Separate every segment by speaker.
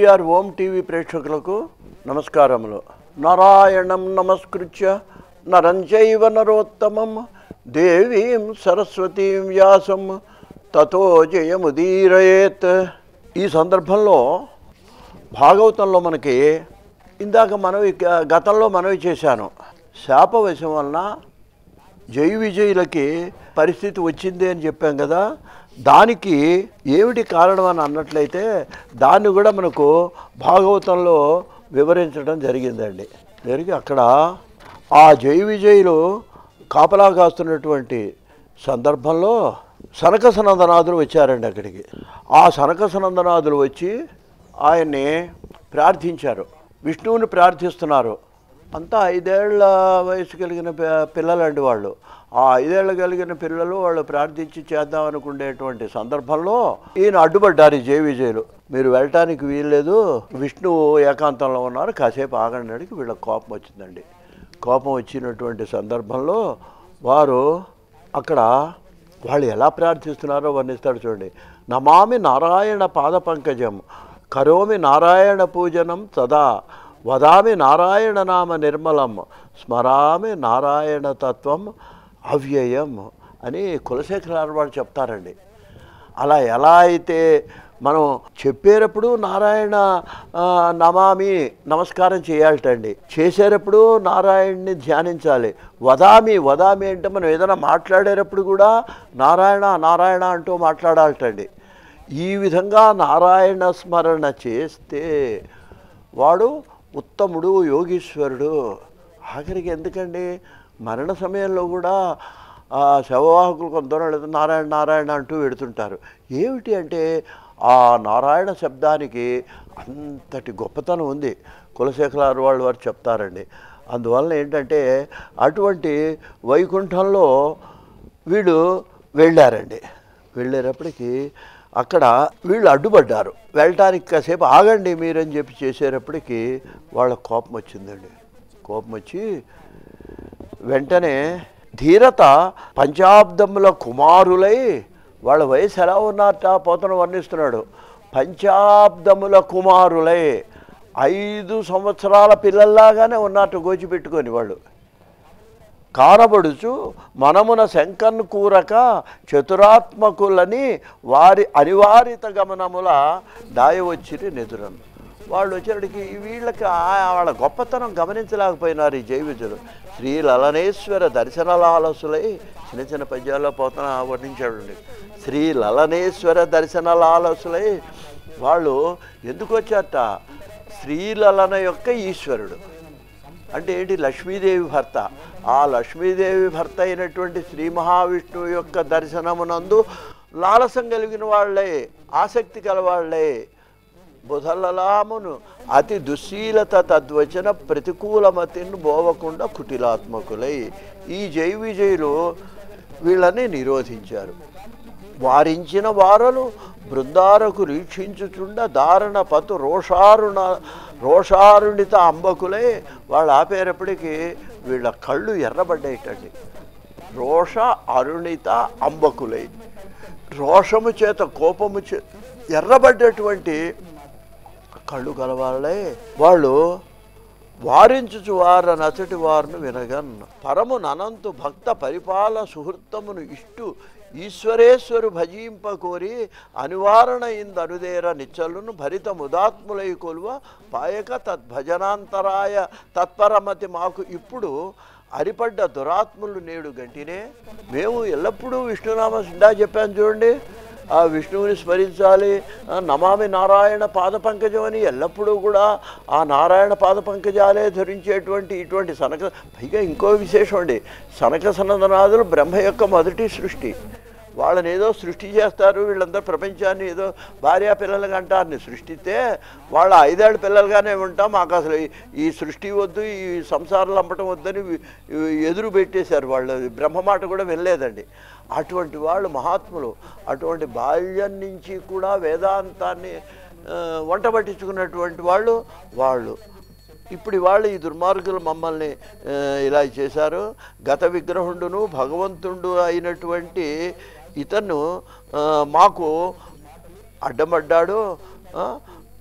Speaker 1: TVR ఓం TV ప్రేక్షకులకు నమస్కారములు నారాయణం నమస్కృత్య నరంచైవ నరోత్తమం దేవీం సరస్వతీం వ్యాసం తతో జయముదీరయేత్ ఈ సందర్భంలో భాగవతంలో మనకి ఇందాక మనవి గతంలో మనవి చేశాను శాపవశం వలన జై విజయులకి పరిస్థితి వచ్చింది అని చెప్పాం కదా దానికి ఏమిటి కారణం అని అన్నట్లయితే దాన్ని కూడా మనకు భాగవతంలో వివరించడం జరిగిందండి జరిగి అక్కడ ఆ జై విజయులు కాపలా కాస్తున్నటువంటి సందర్భంలో సనక సనందనాథులు వచ్చారండి అక్కడికి ఆ సనక సనందనాథులు వచ్చి ఆయన్ని ప్రార్థించారు విష్ణువుని ప్రార్థిస్తున్నారు అంతా ఐదేళ్ల వయసు కలిగిన పి- పిల్లలండి వాళ్ళు ఆ ఐదేళ్ల కలిగిన పిల్లలు వాళ్ళు ప్రార్థించి చేద్దాం అనుకునేటువంటి సందర్భంలో ఈయన అడ్డుపడ్డారు ఈ జయ విజయులు మీరు వెళ్ళటానికి వీల్లేదు విష్ణువు ఏకాంతంలో ఉన్నారు కాసేపు ఆగండి అడిగి వీళ్ళకి కోపం వచ్చిందండి కోపం వచ్చినటువంటి సందర్భంలో వారు అక్కడ వాళ్ళు ఎలా ప్రార్థిస్తున్నారో వర్ణిస్తాడు చూడండి నమామి నారాయణ పాద పంకజం కరోమి నారాయణ పూజనం సదా వదామి నారాయణ నామ నిర్మలం స్మరామి నారాయణ తత్వం అవ్యయం అని కులశేఖర వాడు చెప్తారండి అలా ఎలా అయితే మనం చెప్పేటప్పుడు నారాయణ ఆ, నమామి నమస్కారం చేయాలటండి చేసేటప్పుడు నారాయణ్ణి ధ్యానించాలి వదామి వదామి అంటే మనం ఏదైనా మాట్లాడేటప్పుడు కూడా నారాయణ నారాయణ అంటూ మాట్లాడాలటండి ఈ విధంగా నారాయణ స్మరణ చేస్తే వాడు ఉత్తముడు యోగీశ్వరుడు ఆఖరికి ఎందుకండి మరణ సమయంలో కూడా ఆ శవవాహకులు కొందరు నారాయణ నారాయణ అంటూ వెడుతుంటారు ఏమిటి అంటే ఆ నారాయణ శబ్దానికి అంతటి గొప్పతనం ఉంది కులశేఖరారు వాళ్ళు వారు చెప్తారండి అందువలన ఏంటంటే అటువంటి వైకుంఠంలో వీళ్ళు వెళ్ళారండి వెళ్ళేటప్పటికి అక్కడ వీళ్ళు అడ్డుపడ్డారు వెళ్ళటానికి కాసేపు ఆగండి మీరని చెప్పి చేసేటప్పటికి వాళ్ళ కోపం వచ్చిందండి కోపం వచ్చి వెంటనే ధీరత పంచాబ్దముల కుమారులై వాళ్ళ వయసు ఎలా ఉన్నారట పోతను వర్ణిస్తున్నాడు పంచాబ్దముల కుమారులై ఐదు సంవత్సరాల పిల్లల్లాగానే ఉన్నట్టు గోచిపెట్టుకొని వాళ్ళు కానబడుచు మనమున శంకర్ను కూరక చతురాత్మకులని వారి అనివారిత గమనముల దాయవచ్చిరి నిదురను వాళ్ళు వచ్చేటికి వీళ్ళకి ఆ- వాళ్ళ గొప్పతనం గమనించలేకపోయినారు ఈ జైవిజులు శ్రీ లలనేశ్వర దర్శనలాలసులై చిన్న చిన్న పద్యాల్లో పోతన వర్ణించాడు శ్రీ లలనేశ్వర దర్శనలాలసులై వాళ్ళు ఎందుకు వచ్చారట శ్రీలలన యొక్క ఈశ్వరుడు అంటే ఏంటి లక్ష్మీదేవి భర్త ఆ లక్ష్మీదేవి భర్త అయినటువంటి శ్రీ మహావిష్ణువు యొక్క దర్శనమునందు లాలసం కలిగిన వాళ్ళే ఆసక్తి కలవాళ్లే బుధలలామును అతి దుశ్శీలత తద్వచన ప్రతికూలమతిని బోవకుండా కుటిలాత్మకులై ఈ జై విజయులు వీళ్ళని నిరోధించారు వారించిన వారలు బృందారకు రీక్షించుచుండ దారుణ పతు రోషారుణ రోషారుణిత అంబకులే వాళ్ళు ఆపేటప్పటికి వీళ్ళ కళ్ళు ఎర్రబడ్డాయిటండి రోష అరుణిత అంబకులై రోషము చేత కోపము చే ఎర్రబడ్డటువంటి కళ్ళు గలవాళ్ళే వాళ్ళు వారించుచు వార నచటి వారును వినగన్ పరము ననంతు భక్త పరిపాల సుహృత్తమును ఇష్టు ఈశ్వరేశ్వరు భజింప కోరి అనివారణ ఇందనుదేర నిచ్చలును భరిత ముదాత్ములై కొలువ పాయక తద్భజనాంతరాయ తత్పరమతి మాకు ఇప్పుడు అరిపడ్డ దురాత్ములు నేడు గంటినే మేము ఎల్లప్పుడూ విష్ణునామ ఇందా చెప్పాను చూడండి ఆ విష్ణువుని స్మరించాలి ఆ నమామి నారాయణ పాద పంకజం అని ఎల్లప్పుడూ కూడా ఆ నారాయణ పాద పంకజాలే ధరించేటువంటి ఇటువంటి సనక పైగా ఇంకో విశేషం అండి సనక సనందనాథులు బ్రహ్మ యొక్క మొదటి సృష్టి వాళ్ళని ఏదో సృష్టి చేస్తారు వీళ్ళందరూ ప్రపంచాన్ని ఏదో భార్యా పిల్లలుగా అంటారని సృష్టిస్తే వాళ్ళ ఐదేళ్ళ పిల్లలుగానే ఉంటాం మాకు అసలు ఈ- ఈ సృష్టి వద్దు ఈ సంసారాలు అమ్మటం వద్దని వి- వి- ఎదురు పెట్టేశారు వాళ్ళు బ్రహ్మ మాట కూడా వినలేదండి అటువంటి వాళ్ళు మహాత్ములు అటువంటి బాల్యం నుంచి కూడా వేదాంతాన్ని ఆ, వంట పట్టించుకున్నటువంటి వాళ్ళు వాళ్ళు ఇప్పుడు వాళ్ళు ఈ దుర్మార్గులు మమ్మల్ని ఆ, ఇలా చేశారు గత విగ్రహుడును భగవంతుడు అయినటువంటి ఇతను ఆ, మాకు అడ్డమడ్డాడు ఆ,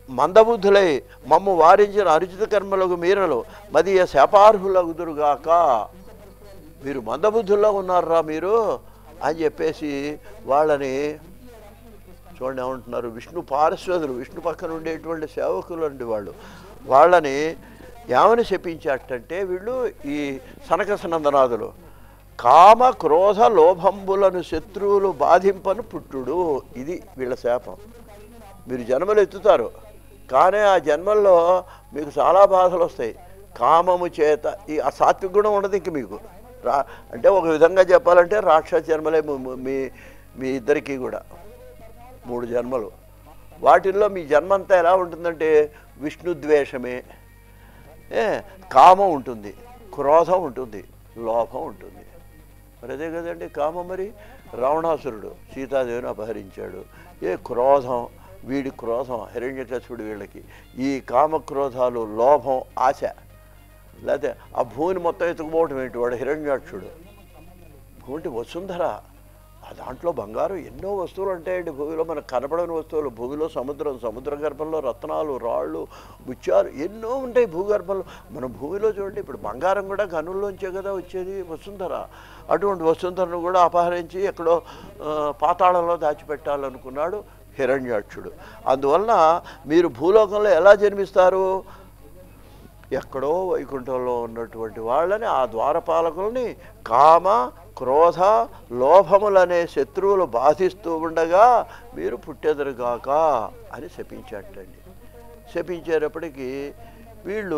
Speaker 1: మందబుద్ధులై మమ్ము వారించిన అనుచిత కర్మలకు మీరలు మదియ శాపార్హులగుదురుగాక మీరు మందబుద్ధుల్లో ఉన్నారా మీరు అని చెప్పేసి వాళ్ళని చూడండి ఏమంటున్నారు విష్ణు పార్శ్వదులు విష్ణు పక్కన ఉండేటువంటి సేవకులు అండి వాళ్ళు వాళ్ళని ఏమని శపించాటంటే వీళ్ళు ఈ సనక సనందనాథులు కామ క్రోధ లోభంబులను శత్రువులు బాధింపను పుట్టుడు ఇది వీళ్ళ శాపం మీరు జన్మలు ఎత్తుతారు కానీ ఆ జన్మల్లో మీకు చాలా బాధలు వస్తాయి కామము చేత ఈ ఆ సాత్విక గుణం ఉండదు ఇంక మీకు రా అంటే ఒక విధంగా చెప్పాలంటే రాక్షస జన్మలే ము- ము- మీ మీ ఇద్దరికీ కూడా మూడు జన్మలు వాటిల్లో మీ జన్మంతా ఎలా ఉంటుందంటే విష్ణు ద్వేషమే ఏ కామం ఉంటుంది క్రోధం ఉంటుంది లోభం ఉంటుంది మరి అదే కదండి కామం మరి రావణాసురుడు సీతాదేవిని అపహరించాడు ఏ క్రోధం వీడి క్రోధం హిరణ్యకశుడు వీళ్ళకి ఈ కామక్రోధాలు లోభం ఆశ లేకపోతే ఆ భూమిని మొత్తం ఎత్తుకుపోవటం ఏంటి వాడు హిరణ్యాక్షుడు భూమి వసుంధర ఆ దాంట్లో బంగారం ఎన్నో వస్తువులు ఉంటాయండి భూమిలో మనకు కనపడని వస్తువులు భూమిలో సముద్రం సముద్ర గర్భంలో రత్నాలు రాళ్ళు ముత్యాలు ఎన్నో ఉంటాయి భూగర్భంలో మన భూమిలో చూడండి ఇప్పుడు బంగారం కూడా గనుల్లోంచే కదా వచ్చేది వసుంధర అటువంటి వసుంధరను కూడా అపహరించి ఎక్కడో ఆ, పాతాళంలో దాచిపెట్టాలనుకున్నాడు హిరణ్యాక్షుడు అందువలన మీరు భూలోకంలో ఎలా జన్మిస్తారు ఎక్కడో వైకుంఠంలో ఉన్నటువంటి వాళ్ళని ఆ ద్వారపాలకుల్ని కామ క్రోధ లోభములనే శత్రువులు బాధిస్తూ ఉండగా మీరు పుట్టెదరుగాక అని శపించాటండి శపించేటప్పటికీ వీళ్ళు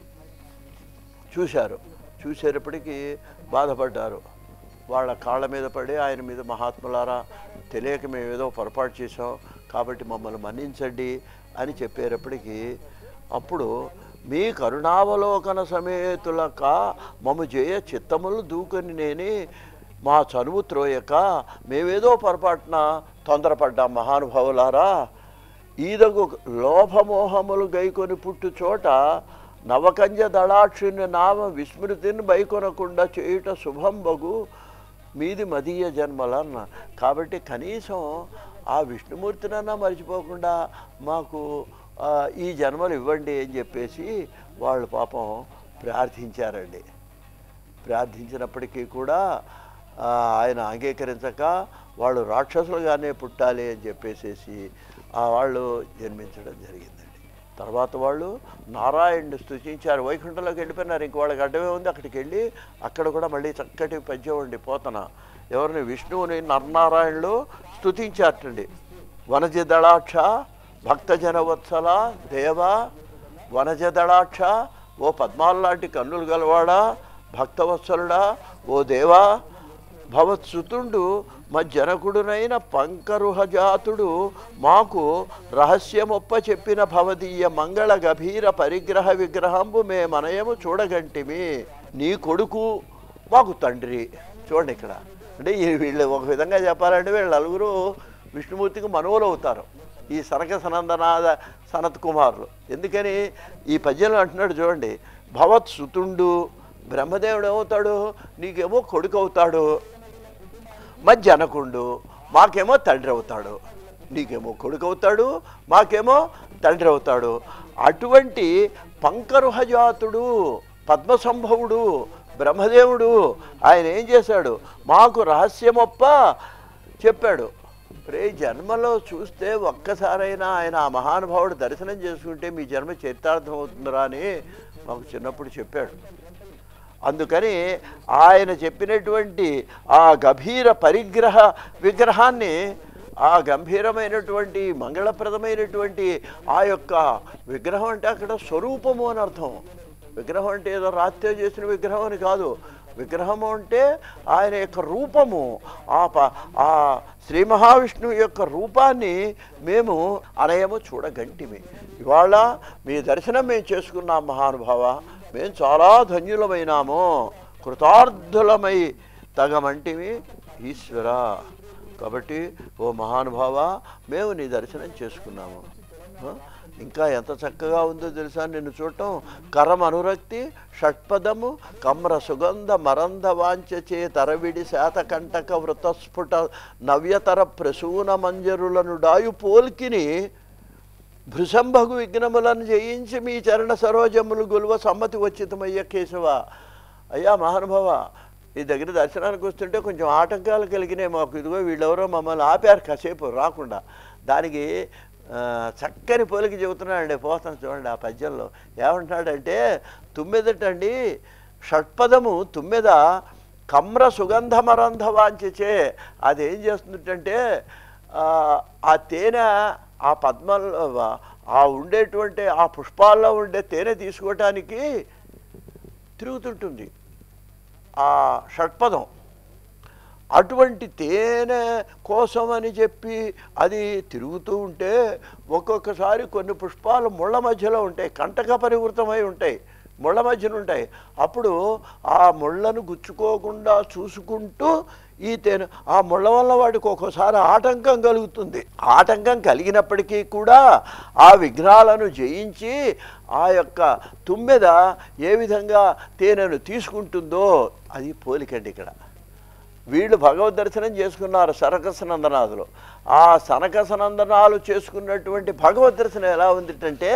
Speaker 1: చూశారు చూసేటప్పటికీ బాధపడ్డారు వాళ్ళ కాళ్ళ మీద పడి ఆయన మీద మహాత్ములారా తెలియక మేము ఏదో పొరపాటు చేసాం కాబట్టి మమ్మల్ని మన్నించండి అని చెప్పేటప్పటికీ అప్పుడు మీ కరుణావలోకన సమేతులక మమ్ము చేయ చిత్తములు దూకొని నేని మా చనువు త్రోయక మేమేదో పొరపాటున తొందరపడ్డాం మహానుభావులారా ఈదగు లోభమోహములు గైకొని పుట్టు చోట నవకంజ దళాక్షుని నామ విస్మృతిని బైకొనకుండా చేయుట శుభం బగు మీది మదీయ జన్మలన్న కాబట్టి కనీసం ఆ విష్ణుమూర్తినన్నా మర్చిపోకుండా మాకు ఆ, ఈ జన్మలు ఇవ్వండి అని చెప్పేసి వాళ్ళు పాపం ప్రార్థించారండి ప్రార్థించినప్పటికీ కూడా ఆ, ఆయన అంగీకరించక వాళ్ళు రాక్షసులుగానే పుట్టాలి అని చెప్పేసేసి ఆ వాళ్ళు జన్మించడం జరిగిందండి తర్వాత వాళ్ళు నారాయణుని స్తుతించారు వైకుంఠంలోకి వెళ్ళిపోయినారు ఇంక వాళ్ళకి అడ్డమే ఉంది అక్కడికి వెళ్ళి అక్కడ కూడా మళ్ళీ చక్కటి పద్యం ఉండి పోతన ఎవరిని విష్ణువుని నరనారాయణులు స్తుతించారటండి వనజ దళాక్ష భక్తజన వత్సల దేవ వనజ దళాక్ష ఓ పద్మాల లాంటి కన్నులు గలవాడా భక్తవత్సలుడా ఓ దేవా భవత్సుతుండు మా జనకుడునైన పంకరుహజాతుడు మాకు రహస్యమొప్ప చెప్పిన భవదీయ మంగళ గభీర పరిగ్రహ విగ్రహంబు మే మనయము చూడగంటిమి నీ కొడుకు మాకు తండ్రి చూడండి ఇక్కడ అంటే ఈ వీళ్ళు ఒక విధంగా చెప్పాలంటే వీళ్ళు నలుగురు విష్ణుమూర్తికి మనువులు అవుతారు ఈ సనక సనందనాథ సనత్ కుమారులు ఎందుకని ఈ పద్యంలో అంటున్నాడు చూడండి భవత్ సుతుండు బ్రహ్మదేవుడు ఏమవుతాడు నీకేమో కొడుకు అవుతాడు మధ్య అనకుండు మాకేమో తండ్రి అవుతాడు నీకేమో కొడుకు అవుతాడు మాకేమో తండ్రి అవుతాడు అటువంటి పంకరుహజాతుడు పద్మసంభవుడు బ్రహ్మదేవుడు ఆయన ఏం చేశాడు మాకు రహస్యమొప్ప చెప్పాడు రే జన్మలో చూస్తే ఒక్కసారైనా ఆయన ఆ మహానుభావుడు దర్శనం చేసుకుంటే మీ జన్మ చరితార్థం అవుతుందిరా అని మాకు చిన్నప్పుడు చెప్పాడు అందుకని ఆయన చెప్పినటువంటి ఆ గభీర పరిగ్రహ విగ్రహాన్ని ఆ గంభీరమైనటువంటి మంగళప్రదమైనటువంటి ఆ యొక్క విగ్రహం అంటే అక్కడ స్వరూపము అని అర్థం విగ్రహం అంటే ఏదో రాత్రి చేసిన విగ్రహం అని కాదు విగ్రహము అంటే ఆయన యొక్క రూపము ఆ ప ఆ శ్రీ మహావిష్ణువు యొక్క రూపాన్ని మేము అనయము చూడగంటిమి ఇవాళ మీ దర్శనం మేము చేసుకున్నాం మహానుభావ మేము చాలా ధన్యులమైనాము కృతార్థులమై తగమంటివి ఈశ్వర కాబట్టి ఓ మహానుభావ మేము నీ దర్శనం చేసుకున్నాము ఆ? ఇంకా ఎంత చక్కగా ఉందో తెలుసా నిన్ను చూడటం కరం అనురక్తి షట్పదము కమ్ర సుగంధ మరంధ వాంచచే తరవిడి శాతకంటక వృతస్ఫుట నవ్యతర ప్రసూన మంజరులను డాయు పోల్కిని భృశంభగు విఘ్నములను జయించి మీ చరణ సరోజములు గొలువ సమ్మతి వచ్చితమయ్య కేశవ అయ్యా మహానుభావ ఈ దగ్గర దర్శనానికి వస్తుంటే కొంచెం ఆటంకాలు కలిగినాయి మాకు ఇదిగో వీళ్ళెవరో మమ్మల్ని ఆపారు కాసేపు రాకుండా దానికి ఆ, చక్కని పోలిక చెబుతున్నాడండి పోతాను చూడండి ఆ పద్యంలో ఏమంటున్నాడంటే తుమ్మెదటండి షట్పదము తుమ్మెద కమ్ర సుగంధమరంధవాంచే అది ఏం చేస్తుందంటే ఆ, ఆ తేనె ఆ పద్మంలో ఆ ఉండేటువంటి ఆ పుష్పాల్లో ఉండే తేనె తీసుకోవటానికి తిరుగుతుంటుంది ఆ షట్పదం అటువంటి తేనె కోసం అని చెప్పి అది తిరుగుతూ ఉంటే ఒక్కొక్కసారి కొన్ని పుష్పాలు ముళ్ళ మధ్యలో ఉంటాయి కంటక పరివృతమై ఉంటాయి ముళ్ళ మధ్యన ఉంటాయి అప్పుడు ఆ ముళ్ళను గుచ్చుకోకుండా చూసుకుంటూ ఈ తేనె ఆ ముళ్ళ వల్ల వాడికి ఒక్కోసారి ఆటంకం కలుగుతుంది ఆటంకం కలిగినప్పటికీ కూడా ఆ విఘ్నాలను జయించి ఆ యొక్క తుమ్మెద ఏ విధంగా తేనెను తీసుకుంటుందో అది పోలికండి ఇక్కడ వీళ్ళు భగవద్ దర్శనం చేసుకున్నారు సనకస నందనాథులు ఆ సనకస నందనాలు చేసుకున్నటువంటి భగవద్ దర్శనం ఎలా ఉందిటంటే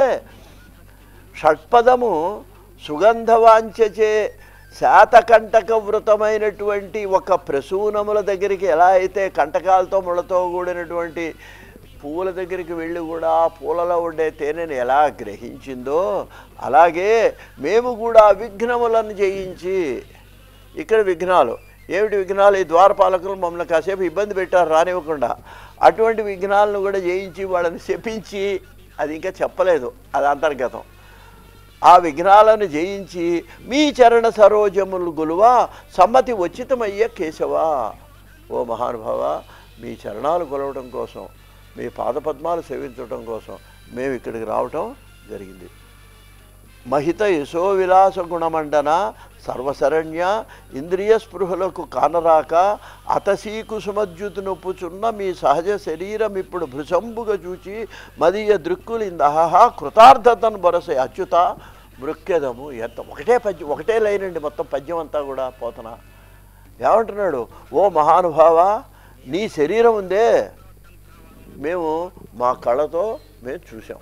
Speaker 1: షట్పదము సుగంధవాంచచే శాతకంటక వృతమైనటువంటి ఒక ప్రసూనముల దగ్గరికి ఎలా అయితే కంటకాలతో ముళ్ళతో కూడినటువంటి పూల దగ్గరికి వెళ్ళి కూడా ఆ పూలలో ఉండే తేనెని ఎలా గ్రహించిందో అలాగే మేము కూడా విఘ్నములను జయించి ఇక్కడ విఘ్నాలు ఏమిటి విఘ్నాలు ఈ ద్వారపాలకులు మమ్మల్ని కాసేపు ఇబ్బంది పెట్టారు రానివ్వకుండా అటువంటి విఘ్నాలను కూడా జయించి వాళ్ళని శపించి అది ఇంకా చెప్పలేదు అది అంతర్గతం ఆ విఘ్నాలను జయించి మీ చరణ సరోజములు గులువ సమ్మతి ఉచితమయ్యే కేశవా ఓ మహానుభావ మీ చరణాలు కొలవడం కోసం మీ పాదపద్మాలు సేవించడం కోసం మేము ఇక్కడికి రావటం జరిగింది మహిత యశో విలాస గుణమండన సర్వశరణ్య ఇంద్రియ స్పృహలకు కానరాక అతసీకు సుమజ్జుతు నొప్పుచున్న మీ సహజ శరీరం ఇప్పుడు భృశంబుగా చూచి మదీయ దృక్కులిందహ కృతార్థతను బరసే అచ్యుత మృక్యదము ఎంత ఒకటే పద్యం ఒకటే లైన్ అండి మొత్తం పద్యం అంతా కూడా పోతనా ఏమంటున్నాడు ఓ మహానుభావ నీ శరీరం ఉందే మేము మా కళ్ళతో మేము చూసాం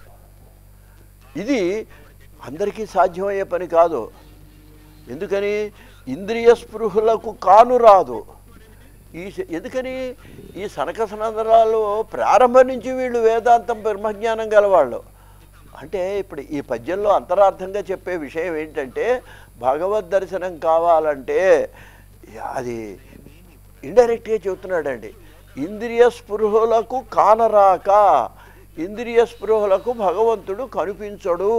Speaker 1: ఇది అందరికీ సాధ్యమయ్యే పని కాదు ఎందుకని ఇంద్రియ స్పృహులకు కాను రాదు ఈ స- ఎందుకని ఈ సనక సనందరాలు ప్రారంభం నుంచి వీళ్ళు వేదాంతం బ్రహ్మజ్ఞానం గలవాళ్ళు అంటే ఇప్పుడు ఈ పద్యంలో అంతరార్థంగా చెప్పే విషయం ఏంటంటే భగవద్ దర్శనం కావాలంటే అది ఇండైరెక్ట్గా చెబుతున్నాడండి ఇంద్రియ స్పృహులకు కానరాక ఇంద్రియ స్పృహలకు భగవంతుడు కనిపించడు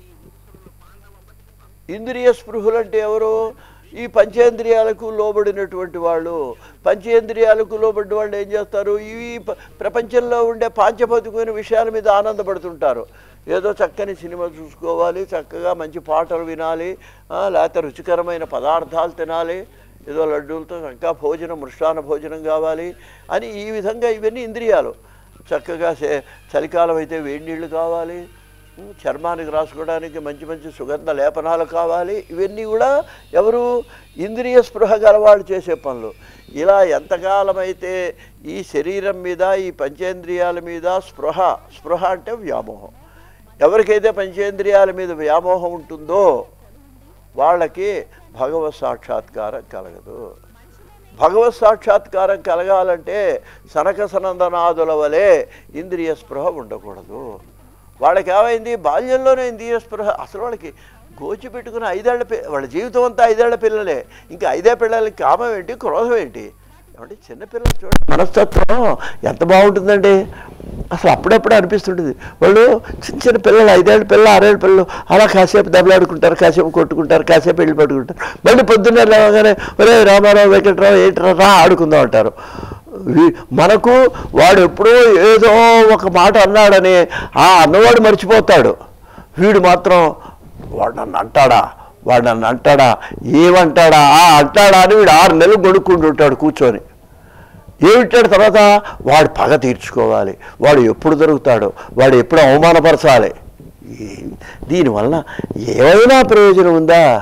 Speaker 1: ఇంద్రియ స్పృహులు అంటే ఎవరు ఈ పంచేంద్రియాలకు లోబడినటువంటి వాళ్ళు పంచేంద్రియాలకు లోబడిన వాళ్ళు ఏం చేస్తారు ఈ ప- ప్రపంచంలో ఉండే పాంచభౌతికమైన విషయాల మీద ఆనందపడుతుంటారు ఏదో చక్కని సినిమా చూసుకోవాలి చక్కగా మంచి పాటలు వినాలి ఆ, లేకపోతే రుచికరమైన పదార్థాలు తినాలి ఏదో లడ్డూలతో చక్కగా భోజనం మృష్టాన భోజనం కావాలి అని ఈ విధంగా ఇవన్నీ ఇంద్రియాలు చక్కగా చే- చలికాలం అయితే వేడి నీళ్ళు కావాలి ఉమ్, చర్మానికి రాసుకోవడానికి మంచి మంచి సుగంధ లేపనాలు కావాలి ఇవన్నీ కూడా ఎవరు ఇంద్రియ స్పృహ గలవాళ్ళు చేసే పనులు ఇలా ఎంతకాలం అయితే ఈ శరీరం మీద ఈ పంచేంద్రియాల మీద స్పృహ స్పృహ అంటే వ్యామోహం ఎవరికైతే పంచేంద్రియాల మీద వ్యామోహం ఉంటుందో వాళ్ళకి భగవత్ సాక్షాత్కారం కలగదు భగవత్ సాక్షాత్కారం కలగాలంటే సనక సనందనాదుల వలె ఇంద్రియ స్పృహ ఉండకూడదు వాళ్ళకి ఏమైంది బాల్యంలోనే ఇంద్రియ స్పృహ అసలు వాళ్ళకి గోచి పెట్టుకుని ఐదేళ్ల పి వాళ్ళ జీవితం అంతా ఐదేళ్ల పిల్లలే ఇంకా ఐదే పిల్లలకి కామం ఏంటి క్రోధం ఏంటి ఏమంటే చిన్నపిల్లలు చూడండి మనస్తత్వం ఎంత బాగుంటుందండి అసలు అప్పుడప్పుడు అనిపిస్తుంటుంది వాళ్ళు చిన్న చిన్న పిల్లలు ఐదేళ్ళ పిల్లలు ఆరేళ్ళ పిల్లలు అలా కాసేపు దెబ్బలాడుకుంటారు కాసేపు కొట్టుకుంటారు కాసేపు వెళ్ళి పట్టుకుంటారు మళ్ళీ పొద్దున్నే లేవగానే ఒరే రామారావు వెంకట్రావు ఏంట్రా రా ఆడుకుందాం అంటారు వీ- మనకు వాడు ఎప్పుడో ఏదో ఒక మాట అన్నాడని ఆ అన్నవాడు మర్చిపోతాడు వీడు మాత్రం వాడు నన్ను అంటాడా వాడు నన్ను అంటాడా ఏమంటాడా ఆ అంటాడా అని వీడు ఆరు నెలలు గొడుక్కుంటుంటాడు కూర్చొని ఏమిటాడు తర్వాత వాడు పగ తీర్చుకోవాలి వాడు ఎప్పుడు దొరుకుతాడు వాడు ఎప్పుడు అవమానపరచాలి ఈ- దీనివల్ల ఏమైనా ప్రయోజనం ఉందా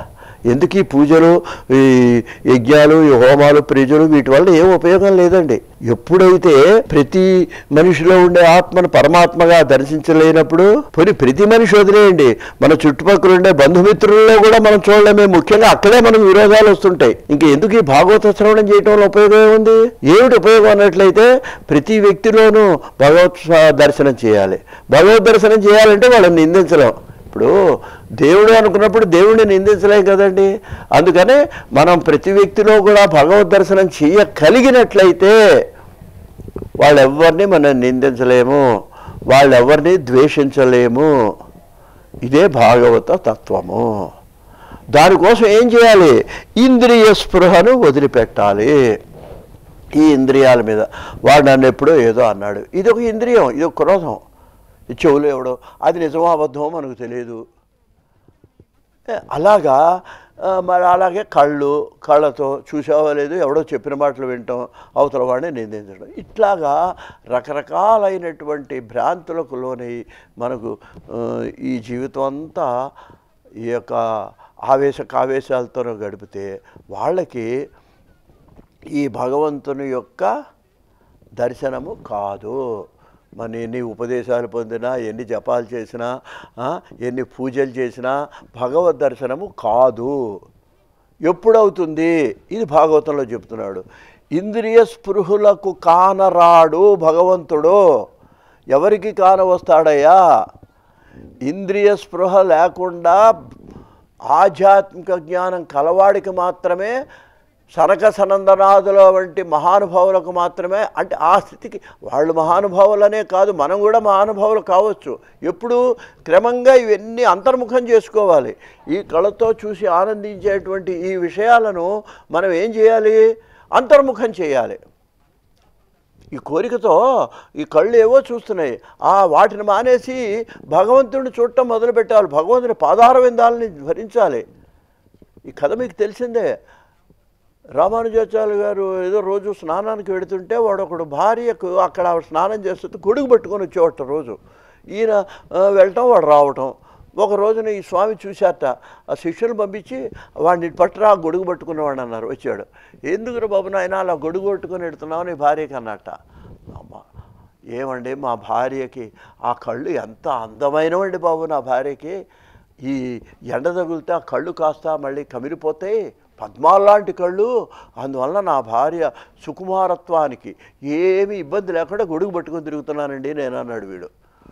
Speaker 1: ఎందుకు ఈ పూజలు ఈ యజ్ఞాలు ఈ హోమాలు ప్రిజలు వీటి వల్ల ఏం ఉపయోగం లేదండి ఎప్పుడైతే ప్రతి మనిషిలో ఉండే ఆత్మను పరమాత్మగా దర్శించలేనప్పుడు పోనీ ప్రతి మనిషి వదిలేయండి మన చుట్టుపక్కల ఉండే బంధుమిత్రుల్లో కూడా మనం చూడలేమే ముఖ్యంగా అక్కడే మనకు విరోధాలు వస్తుంటాయి ఇంక ఎందుకు ఈ భాగవత శ్రవణం చేయటం వల్ల ఉపయోగం ఏముంది ఏమిటి ఉపయోగం అన్నట్లయితే ప్రతి వ్యక్తిలోనూ భగవత్ స్వ- దర్శనం చేయాలి భగవద్ దర్శనం చేయాలంటే వాళ్ళని నిందించలేం ఇప్పుడు దేవుడు అనుకున్నప్పుడు దేవుడిని నిందించలేం కదండి అందుకని మనం ప్రతి వ్యక్తిలో కూడా భగవద్ దర్శనం చేయగలిగినట్లయితే వాళ్ళెవ్వరిని మనం నిందించలేము వాళ్ళెవ్వరిని ద్వేషించలేము ఇదే భాగవత తత్వము దానికోసం ఏం చేయాలి ఇంద్రియ స్పృహను వదిలిపెట్టాలి ఈ ఇంద్రియాల మీద వాడు నన్ను ఎప్పుడో ఏదో అన్నాడు ఇది ఒక ఇంద్రియం ఇది ఒక క్రోధం ఈ చెవులు ఎవడో అది నిజమో అబద్ధమో మనకు తెలియదు ఏ, అలాగా ఆ, మరి అలాగే కళ్ళు కళ్ళతో చూసావో లేదు ఎవడో చెప్పిన మాటలు వింటాం అవతల వాడిని నిందించడం ఇట్లాగా రకరకాలైనటువంటి భ్రాంతులకు లోనై మనకు ఆ, ఈ జీవితం అంతా ఈ యొక్క ఆవేశ కావేశాలతో గడిపితే వాళ్ళకి ఈ భగవంతుని యొక్క దర్శనము కాదు మన ఎన్ని ఉపదేశాలు పొందినా ఎన్ని జపాలు చేసినా ఆ, ఎన్ని పూజలు చేసినా భగవద్ దర్శనము కాదు ఎప్పుడవుతుంది ఇది భాగవతంలో చెప్తున్నాడు ఇంద్రియ స్పృహులకు కానరాడు భగవంతుడు ఎవరికి కానవస్తాడయ్యా ఇంద్రియ స్పృహ లేకుండా ఆధ్యాత్మిక జ్ఞానం కలవాడికి మాత్రమే సనక సనందనాదుల వంటి మహానుభావులకు మాత్రమే అంటే ఆ స్థితికి వాళ్ళు మహానుభావులనే కాదు మనం కూడా మహానుభావులు కావచ్చు ఎప్పుడు క్రమంగా ఇవన్నీ అంతర్ముఖం చేసుకోవాలి ఈ కళతో చూసి ఆనందించేటువంటి ఈ విషయాలను మనం ఏం చేయాలి అంతర్ముఖం చేయాలి ఈ కోరికతో ఈ కళ్ళు ఏవో చూస్తున్నాయి ఆ వాటిని మానేసి భగవంతుడిని చూడటం మొదలుపెట్టాలి భగవంతుని పాదార విందాలని భరించాలి ఈ కథ మీకు తెలిసిందే రామానుజాచార్య గారు ఏదో రోజు స్నానానికి వెడుతుంటే వాడు ఒకడు భార్యకు అక్కడ ఆవిడ స్నానం చేస్తుంటే గొడుగు పట్టుకొని వచ్చేవాట రోజు ఈయన ఆ, వెళ్ళటం వాడు రావటం ఒక రోజున ఈ స్వామి చూశాట ఆ శిష్యులు పంపించి వాడిని పట్టురా గొడుగు పట్టుకున్నవాడు అన్నారు వచ్చాడు ఎందుకురా బాబు నాయన అలా గొడుగు పట్టుకొని వెడుతున్నావు నీ భార్యకి అన్నట్ట అమ్మ ఏమండి మా భార్యకి ఆ కళ్ళు ఎంత అందమైనవండి బాబు నా భార్యకి ఈ ఎండ తగిలితే ఆ కళ్ళు కాస్త మళ్ళీ కమిలిపోతాయి పద్మాల్లాంటి కళ్ళు అందువల్ల నా భార్య సుకుమారత్వానికి ఏమీ ఇబ్బంది లేకుండా గొడుగు పట్టుకొని తిరుగుతున్నానండి నేను అన్నాడు వీడు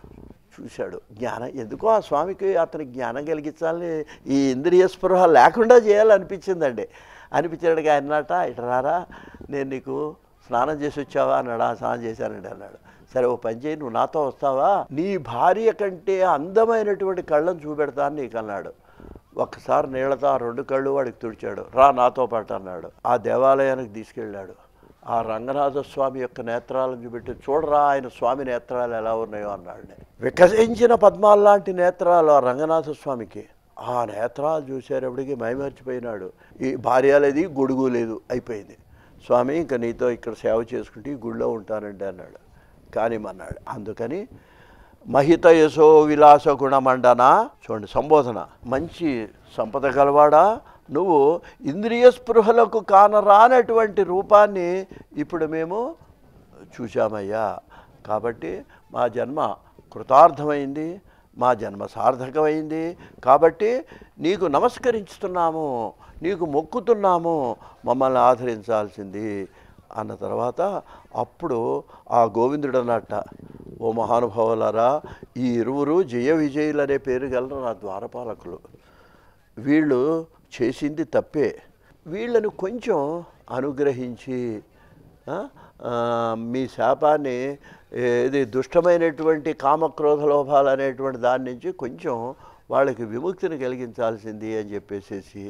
Speaker 1: చూశాడు జ్ఞానం ఎందుకో ఆ స్వామికి అతని జ్ఞానం కలిగించాలని ఈ ఇంద్రియ స్పృహ లేకుండా చేయాలనిపించిందండి అనిపించాడు అన్నట ఇటు రారా నేను నీకు స్నానం చేసి వచ్చావా అన్నాడు "ఆ, స్నానం చేశానండి అన్నాడు సరే ఓ పని చేయి నువ్వు నాతో వస్తావా నీ భార్య కంటే అందమైనటువంటి కళ్ళను చూపెడతాను నీకు అన్నాడు ఒక్కసారి నీళ్ళతో ఆ రెండు కళ్ళు వాడికి తుడిచాడు రా నాతో పాటు అన్నాడు ఆ దేవాలయానికి తీసుకెళ్ళాడు ఆ రంగనాథ స్వామి యొక్క నేత్రాలను చూపెట్టి చూడరా ఆయన స్వామి నేత్రాలు ఎలా ఉన్నాయో అన్నాడు వికసించిన పద్మాల్లాంటి నేత్రాలు ఆ రంగనాథ స్వామికి ఆ నేత్రాలు చూసేటప్పటికి మైమర్చిపోయినాడు ఈ భార్య లేదు గొడుగు లేదు అయిపోయింది స్వామి ఇంకా నీతో ఇక్కడ సేవ చేసుకుంటూ ఈ గుళ్ళో ఉంటానండి అన్నాడు కానిమన్నాడు అందుకని మహిత యశో విలాస గుణమండన చూడండి సంబోధన మంచి సంపద గలవాడా నువ్వు ఇంద్రియ స్పృహలకు కానరానటువంటి రూపాన్ని ఇప్పుడు మేము చూశామయ్యా కాబట్టి మా జన్మ కృతార్థమైంది మా జన్మ సార్థకమైంది కాబట్టి నీకు నమస్కరించుతున్నాము నీకు మొక్కుతున్నాము మమ్మల్ని ఆదరించాల్సింది అన్న తర్వాత అప్పుడు ఆ గోవిందుడు అన్నట్ట ఓ మహానుభావులారా ఈ ఇరువురు జయ విజయులు అనే పేరు గల నా ద్వారపాలకులు వీళ్ళు చేసింది తప్పే వీళ్ళను కొంచెం అనుగ్రహించి ఆ, ఆ, మీ శాపాన్ని ఏది దుష్టమైనటువంటి కామక్రోధ లోభాలు అనేటువంటి దాని నుంచి కొంచెం వాళ్ళకి విముక్తిని కలిగించాల్సింది అని చెప్పేసేసి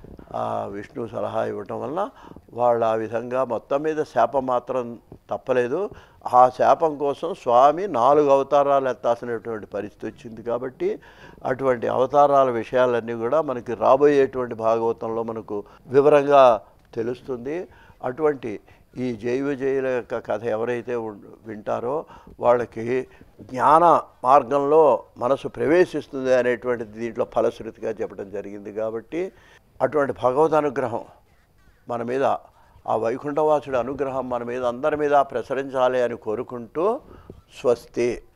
Speaker 1: ఆ విష్ణు సలహా ఇవ్వటం వలన వాళ్ళు ఆ విధంగా మొత్తం మీద శాపం మాత్రం తప్పలేదు ఆ శాపం కోసం స్వామి నాలుగు అవతారాలు ఎత్తాల్సినటువంటి పరిస్థితి వచ్చింది కాబట్టి అటువంటి అవతారాల విషయాలన్నీ కూడా మనకి రాబోయేటువంటి భాగవతంలో మనకు వివరంగా తెలుస్తుంది అటువంటి ఈ జైవ జయుల యొక్క కథ ఎవరైతే ఉన్- వింటారో వాళ్ళకి జ్ఞాన మార్గంలో మనసు ప్రవేశిస్తుంది అనేటువంటిది దీంట్లో ఫలశ్రుతిగా చెప్పడం జరిగింది కాబట్టి అటువంటి భగవద్ అనుగ్రహం మన మీద ఆ వైకుంఠవాసుడి అనుగ్రహం మన మీద అందరి మీద ప్రసరించాలి అని కోరుకుంటూ స్వస్తి